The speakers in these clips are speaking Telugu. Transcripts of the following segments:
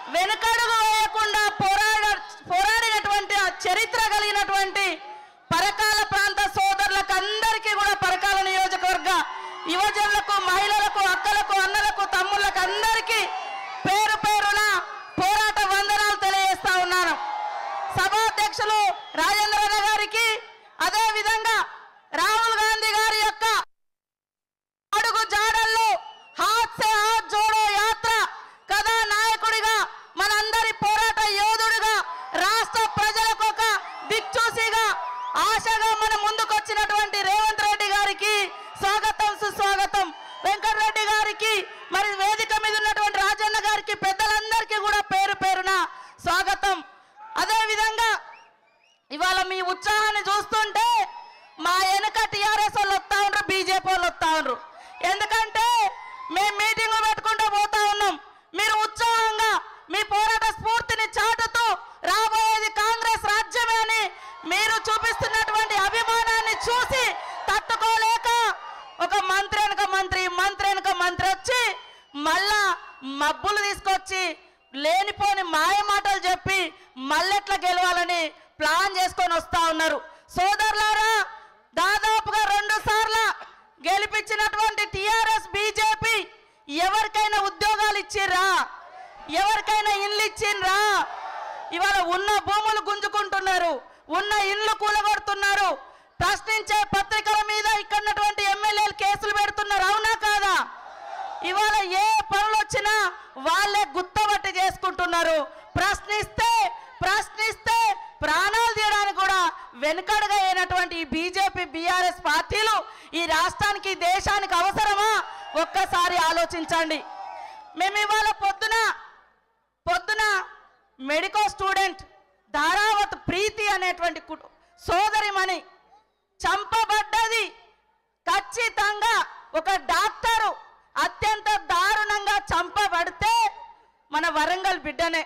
వెనుకడుగు వేయకుండా పోరాడ పోరాడినటువంటి ఆ చరిత్ర కలిగినటువంటి పరకాల ప్రాంత సోదరులకు అందరికీ కూడా పరకాల నియోజకవర్గ యువజనులకు మహిళలకు అక్కలకు అన్నలకు తమ్ముళ్ళకు అందరికీ పేరు పేరున పోరాట వందనాలు తెలియజేస్తా ఉన్నాను సభాధ్యక్షులు రాజేంద్రన్న గారికి అదే విధంగా రాహుల్ గాంధీ గారి యొక్క అడుగు జాడల్లో హాత్ సే హాత్ జోడో యాత్ర కథా నాయకుడిగా మనందరి పోరాట యోధుడిగా రాష్ట్ర ప్రజలకు ఒక దిక్చూసిగా ఆశగా మన ముందుకొచ్చినటువంటి రేవంత్ రెడ్డి గారికి స్వాగతం సుస్వాగతం వెంకటరెడ్డి గారికి మరి వేదిక మీద ఉన్నటువంటి రాజన్న గారికి పెద్దలందరికీ కూడా పేరు పేరున స్వాగతం అదే విధంగా ఇవాళ మీ ఉత్సాహాన్ని చూస్తుంటే మా వెనక టీఆర్ఎస్ వాళ్ళు వస్తా ఉన్నారు బీజేపీ వాళ్ళు వస్తా ఉన్నారు ఎందుకంటే మేము మీటింగ్లు పెట్టుకుంటూ పోతా ఉన్నాం మీరు ఉత్సాహంగా మీ పోరాట స్ఫూర్తిని చాటుతూ రాబోయేది కాంగ్రెస్ రాజ్యమే అని మీరు చూపిస్తున్నటువంటి అభిమానాన్ని చూసి తట్టుకోలేక ఒక మంత్రి వెనక మంత్రి మంత్రి వెనక మంత్రి వచ్చి మళ్ళా మబ్బులు తీసుకొచ్చి లేనిపోని మాయ మాటలు చెప్పి మళ్ళెట్లా గెలవాలని ప్లాన్ చేసుకొని వస్తా ఉన్నారు సోదరులారా దాదాపుగా రెండు సార్ల గెలిపించినటువంటి టిఆర్ఎస్ బీజేపీ ఎవరికైనా ఉద్యోగాలు ఇచ్చిర్రా ఎవరికైనా ఇల్లు ఇచ్చిండ్రా ఇవాళ ఉన్న భూములు గుంజుకుంటున్నారు ఉన్న ఇండ్లు కూలగొడుతున్నారు ప్రశ్నించే పత్రికల మీద ఇక్కడ ఉన్నటువంటి ఎమ్మెల్యేలు కేసులు పెడుతున్నారు అవునా కాదా ఇవాళ ఏ పనులు వచ్చినా వాళ్ళే గుత్తబట్టి చేసుకుంటున్నారు ప్రశ్నిస్తే ప్రశ్నిస్తే ప్రాణాలు తీయడానికి కూడా వెనుకడుగా అయినటువంటి ఈ బీజేపీ బీఆర్ఎస్ పార్టీలు ఈ రాష్ట్రానికి ఈ దేశానికి అవసరమా ఒక్కసారి ఆలోచించండి మేము ఇవాళ పొద్దున పొద్దున మెడికల్ స్టూడెంట్ ధారావత్ ప్రీతి అనేటువంటి కుటు సోదరిమణి చంపబడ్డది ఖచ్చితంగా ఒక డాక్టరు అత్యంత దారుణంగా చంపబడితే మన వరంగల్ బిడ్డనే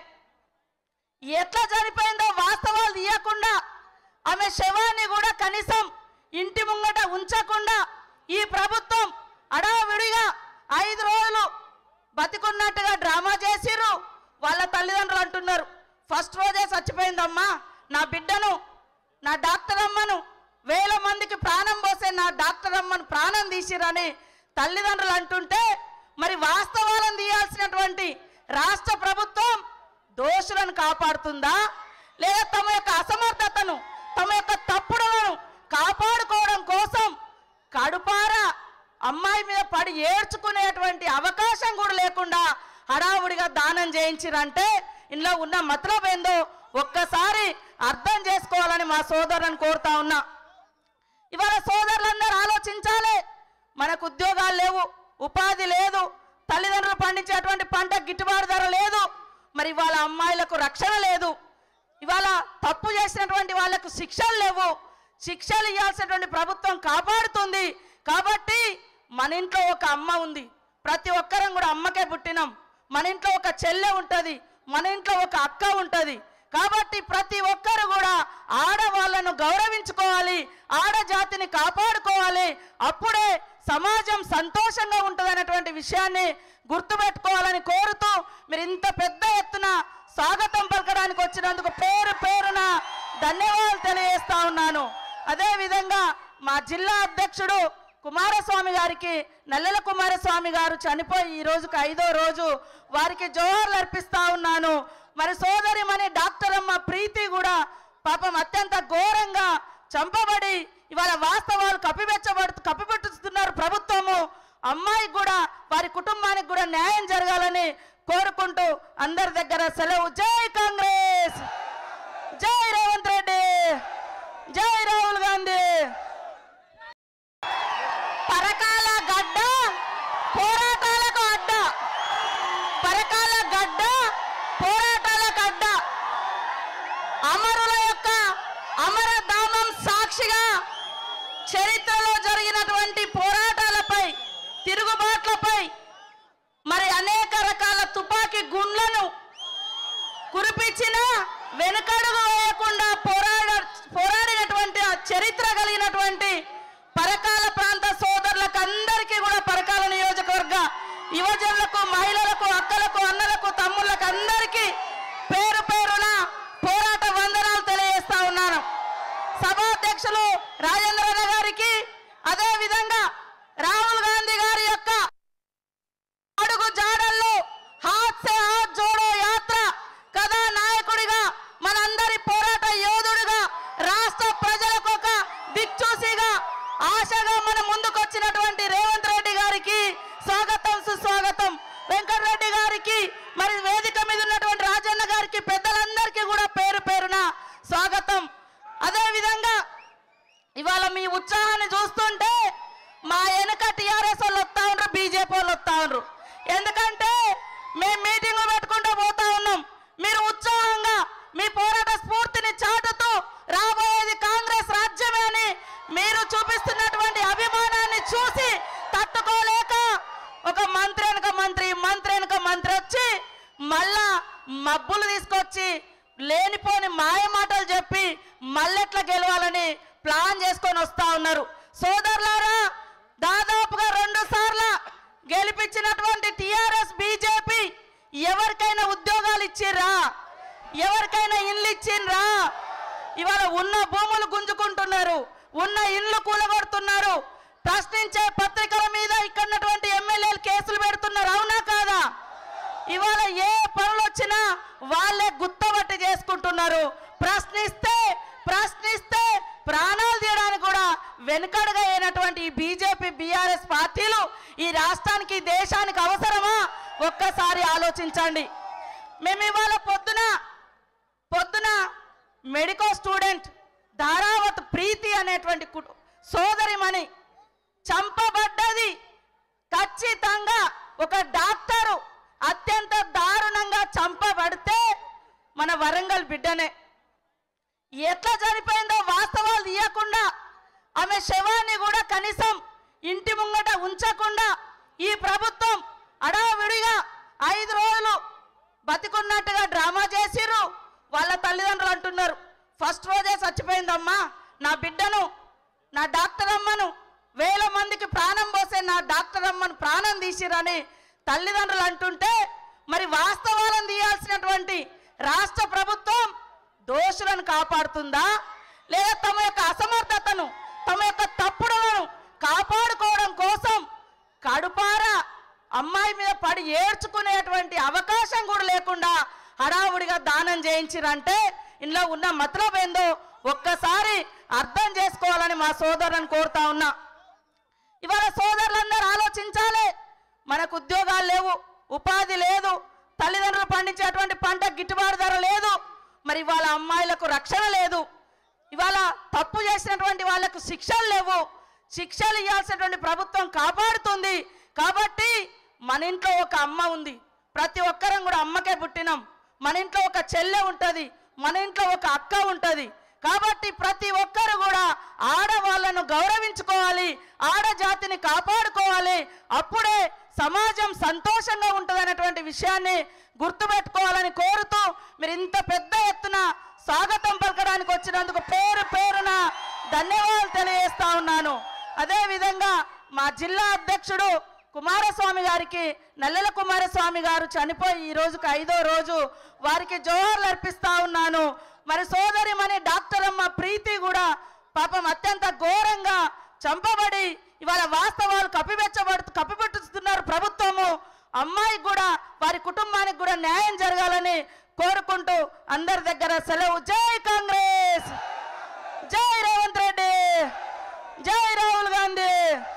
ఎట్లా చనిపోయిందో వాస్తవాలు తీయకుండా ఆమె శవాన్ని కూడా కనీసం ఇంటి ముంగట ఉంచకుండా ఈ ప్రభుత్వం అడావిడిగా ఐదు రోజులు బతికున్నట్టుగా డ్రామా చేసిర్రు వాళ్ళ తల్లిదండ్రులు అంటున్నారు ఫస్ట్ రోజే చచ్చిపోయిందమ్మా నా బిడ్డను నా డాక్టర్ అమ్మను వేల మందికి ప్రాణం పోసే నా డాక్టర్ అమ్మను ప్రాణం తీసిరని తల్లిదండ్రులు అంటుంటే మరి వాస్తవాలను తీయాల్సినటువంటి రాష్ట్ర ప్రభుత్వం దోషులను కాపాడుతుందా లేదా తమ యొక్క అసమర్థతను తమ యొక్క తప్పుడులను కాపాడుకోవడం కోసం కడుపారా అమ్మాయి మీద పడి ఏడ్చుకునేటువంటి అవకాశం కూడా లేకుండా హడావుడిగా దానం చేయించిరంటే ఇందులో ఉన్న మతలబ్ ఏందో ఒక్కసారి అర్థం చేసుకోవాలని మా సోదరులను కోరుతా ఉన్నా ఇవాళ సోదరులందరూ ఆలోచించాలి మనకు ఉద్యోగాలు లేవు ఉపాధి లేదు తల్లిదండ్రులు పండించేటువంటి పంట గిట్టుబాటు ధర లేదు మరి ఇవాళ అమ్మాయిలకు రక్షణ లేదు ఇవాళ తప్పు చేసినటువంటి వాళ్ళకు శిక్షలు లేవు శిక్షలు ఇవ్వాల్సినటువంటి ప్రభుత్వం కాపాడుతుంది కాబట్టి మన ఇంట్లో ఒక అమ్మ ఉంది ప్రతి ఒక్కరం కూడా అమ్మకే పుట్టినాం మన ఇంట్లో ఒక చెల్లె ఉంటుంది మన ఇంట్లో ఒక అక్క ఉంటుంది కాబట్టి ప్రతి ఒక్కరు కూడా ఆడవాళ్ళను గౌరవించుకోవాలి ఆడజాతిని కాపాడుకోవాలి అప్పుడే సమాజం సంతోషంగా ఉంటుందనేటువంటి విషయాన్ని గుర్తుపెట్టుకోవాలని కోరుతూ మీరు ఇంత పెద్ద ఎత్తున స్వాగతం పలకడానికి వచ్చినందుకు పేరు పేరున ధన్యవాదాలు తెలియజేస్తా ఉన్నాను అదే విధంగా మా జిల్లా అధ్యక్షుడు కుమారస్వామి గారికి నల్లెల కుమారస్వామి గారు చనిపోయి ఈ రోజుకి ఐదో రోజు వారికి జోహార్లు అర్పిస్తా ఉన్నాను మరి సోదరి మని డాక్టర్ అమ్మ ప్రీతి కూడా పాపం అత్యంత ఘోరంగా చంపబడి ఇవాళ వాస్తవాలు కప్పిపెచ్చబడు కప్పిపెట్టుతున్నారు ప్రభుత్వము అమ్మాయికి కూడా వారి కుటుంబానికి కూడా న్యాయం జరగాలని కోరుకుంటూ అందరి దగ్గర సెలవు జై కాంగ్రెస్ జై రేవంత్ రెడ్డి జై రాహుల్ గాంధీ పరకాల గడ్డ పోరాటాలకు అడ్డ పరకాల గడ్డ పోరాటాలకు అడ్డ అమరుల యొక్క అమరధామం సాక్షిగా చరిత్రలో జరిగినటువంటి పోరాటాలపై తిరుగుబాట్లపై మరి అనేక రకాల తుపాకీ గుండ్లను కురిపించిన వెనుకడుగు వేయకుండా పోరాడ పోరాడినటువంటి ఆ చరిత్ర కలిగినటువంటి పరకాల ప్రాంత సోదరులకు అందరికీ కూడా పరకాల నియోజకవర్గ యువజనులకు మహిళలకు అక్కలకు అన్నలకు తమ్ముళ్ళకు అందరికీ బీజేపీ వాళ్ళు వస్తా ఉన్నారు ఎందుకంటే మేము మీటింగ్లు పెట్టుకుంటూ పోతా ఉన్నాం మీరు ఉత్సాహంగా మీ పోరాట స్ఫూర్తిని చాటుతూ రాబోయేది కాంగ్రెస్ రాజ్యమే అని మీరు చూపిస్తున్నటువంటి అభిమానాన్ని చూసి తట్టుకోలేక ఒక మంత్రి వెనక మంత్రి మంత్రి వెనక మంత్రి వచ్చి మళ్ళా మబ్బులు తీసుకొచ్చి లేనిపోని మాయ మాటలు చెప్పి మళ్ళెట్లా గెలవాలని ప్లాన్ చేసుకొని వస్తా ఉన్నారు సోదరులారా దాదాపుగా రెండు సార్ల గెలిపించినటువంటి టిఆర్ఎస్ బీజేపీ ఎవరికైనా ఉద్యోగాలు ఇచ్చిర్రా ఎవరికైనా ఇల్లు ఇచ్చిండ్రా ఇవాళ ఉన్న భూములు గుంజుకుంటున్నారు ఉన్న ఇల్లు కూలగొడుతున్నారు ప్రశ్నించే పత్రికల మీద ఇక్కడ ఉన్నటువంటి ఎమ్మెల్యేలు కేసులు పెడుతున్నారు అవునా కాదా ఇవాళ ఏ పనులు వచ్చినా వాళ్ళే గుత్తబట్టి చేసుకుంటున్నారు ప్రశ్నిస్తే ప్రశ్నిస్తే ప్రాణాలు తీయడానికి కూడా వెనుకడుగా అయినటువంటి ఈ బీజేపీ బీఆర్ఎస్ పార్టీలు ఈ రాష్ట్రానికి ఈ దేశానికి అవసరమా ఒక్కసారి ఆలోచించండి మేము ఇవాళ పొద్దున పొద్దున మెడికల్ స్టూడెంట్ ధారావత్ ప్రీతి అనేటువంటి కుటు సోదరిమణి చంపబడ్డది ఖచ్చితంగా ఒక డాక్టరు అత్యంత దారుణంగా చంపబడితే మన వరంగల్ బిడ్డనే ఎట్లా చనిపోయిందో వాస్తవాలు తీయకుండా ఆమె శవాన్ని కూడా కనీసం ఇంటి ముంగట ఉంచకుండా ఈ ప్రభుత్వం అడావిడిగా ఐదు రోజులు బతికున్నట్టుగా డ్రామా చేసిర్రు వాళ్ళ తల్లిదండ్రులు అంటున్నారు ఫస్ట్ రోజే చచ్చిపోయిందమ్మా నా బిడ్డను నా డాక్టర్ అమ్మను వేల మందికి ప్రాణం పోసే నా డాక్టర్ అమ్మను ప్రాణం తీసిరని తల్లిదండ్రులు అంటుంటే మరి వాస్తవాలను తీయాల్సినటువంటి రాష్ట్ర ప్రభుత్వం దోషులను కాపాడుతుందా లేదా తమ యొక్క అసమర్థతను తమ యొక్క తప్పుడులను కాపాడుకోవడం కోసం కడుపారా అమ్మాయి మీద పడి ఏడ్చుకునేటువంటి అవకాశం కూడా లేకుండా హడావుడిగా దానం చేయించిరంటే ఇందులో ఉన్న మతలబ్ ఏందో ఒక్కసారి అర్థం చేసుకోవాలని మా సోదరులను కోరుతా ఉన్నా ఇవాళ సోదరులందరూ ఆలోచించాలి మనకు ఉద్యోగాలు లేవు ఉపాధి లేదు తల్లిదండ్రులు పండించేటువంటి పంట గిట్టుబాటు ధర లేదు మరి ఇవాళ అమ్మాయిలకు రక్షణ లేదు ఇవాళ తప్పు చేసినటువంటి వాళ్ళకు శిక్షలు లేవు శిక్షలు ఇవ్వాల్సినటువంటి ప్రభుత్వం కాపాడుతుంది కాబట్టి మన ఇంట్లో ఒక అమ్మ ఉంది ప్రతి ఒక్కరం కూడా అమ్మకే పుట్టినాం మన ఇంట్లో ఒక చెల్లె ఉంటుంది మన ఇంట్లో ఒక అక్క ఉంటుంది కాబట్టి ప్రతి ఒక్కరు కూడా ఆడవాళ్ళను గౌరవించుకోవాలి ఆడజాతిని కాపాడుకోవాలి అప్పుడే సమాజం సంతోషంగా ఉంటుందనేటువంటి విషయాన్ని గుర్తుపెట్టుకోవాలని కోరుతూ మీరు ఇంత పెద్ద ఎత్తున స్వాగతం పలకడానికి వచ్చినందుకు పేరు పేరున ధన్యవాదాలు తెలియజేస్తా ఉన్నాను అదే విధంగా మా జిల్లా అధ్యక్షుడు కుమారస్వామి గారికి నల్లెల కుమారస్వామి గారు చనిపోయి ఈ రోజుకి ఐదో రోజు వారికి జోహార్లు అర్పిస్తా ఉన్నాను మరి సోదరి మని డాక్టర్ అమ్మ ప్రీతి కూడా పాపం అత్యంత ఘోరంగా చంపబడి ఇవాళ వాస్తవాలు కప్పిపెచ్చబడు కప్పిపెట్టుతున్నారు ప్రభుత్వము అమ్మాయికి కూడా వారి కుటుంబానికి కూడా న్యాయం జరగాలని కోరుకుంటూ అందరి దగ్గర సెలవు జై కాంగ్రెస్ జై రేవంత్ రెడ్డి జై రాహుల్ గాంధీ